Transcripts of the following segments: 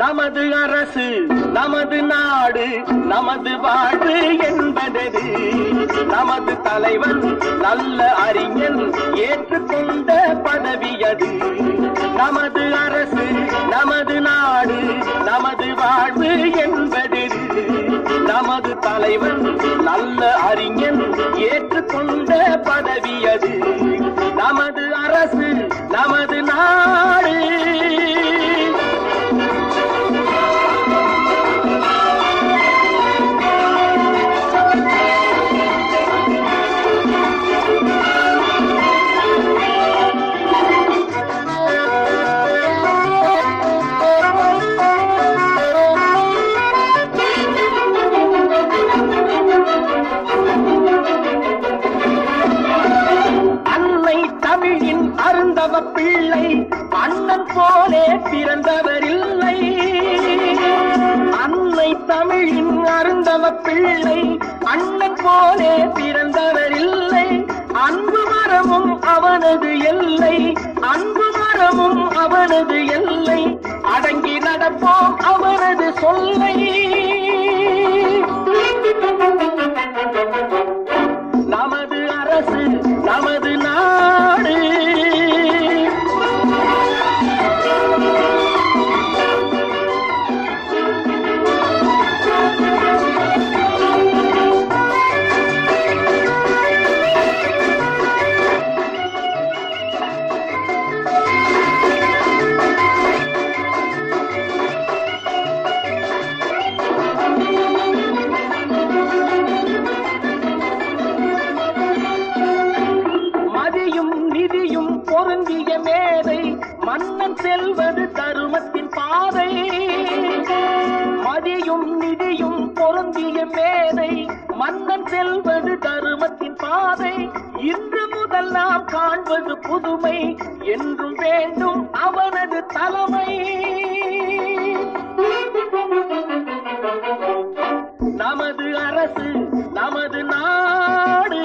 நமது அரசு நமது நாடு நமது வாழ்வு என்பதது நமது தலைவன் நல்ல அறிஞன் ஏற்றுக்கொண்ட பதவி அது நமது அரசு நமது நாடு நமது வாழ்வு என்பதெது நமது தலைவன் நல்ல அறிஞன் ஏற்றுக்கொண்ட பதவி அது நமது அரசு நமது நாடு அன்னை தமிழின் அருந்தவ பிள்ளை அண்ணன் போலே பிறந்தவர் இல்லை அன்னை தமிழின் அருந்தவ பிள்ளை அண்ணன் போலே பிறந்தவர் இல்லை அன்பு மரமும் அவனது எல்லை அன்பு மரமும் அவனது எல்லை அடங்கி நடப்போம் அவனது சொல்லை நமது அரசு நமது நாடு மதியும் நிதியும் பொருந்திய மேதை மன்னன் செல்வது தருமத்தின் பாதை மதியும் நிதியும் பொருந்திய மேதை மன்னன் செல்வது தருமத்தின் பாதை இன்று முதல் நாம் காண்பது புதுமை என்றும் வேண்டும் அவனது தலைமை நமது அரசு நமது நாடு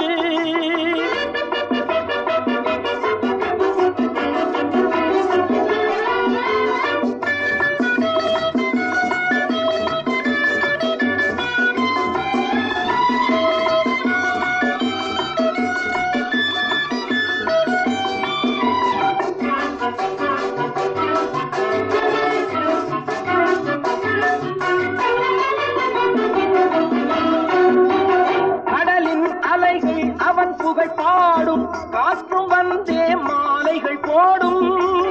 கடலின் அலைகள் அவன் புகழ் பாடும் காற்றும் வந்தே மாலைகள் போடும்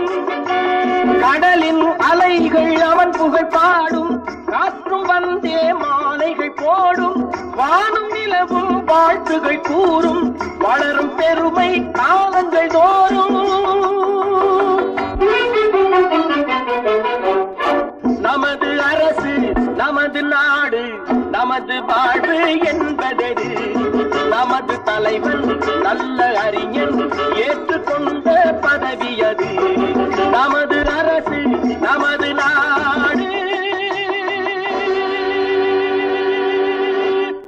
கடலின் அலைகள் அவன் புகழ் பாடும் காற்றும் வந்தே மாலைகள் போடும் வானும் நிலவும் வாழ்த்துகள் கூறும் வளரும் பெருமை காலங்கள் தோறும் நமது அரசு நமது நாடு நமது வாழ்வு என்பதது நமது தலைவன் நல்ல அறிஞன் ஏற்று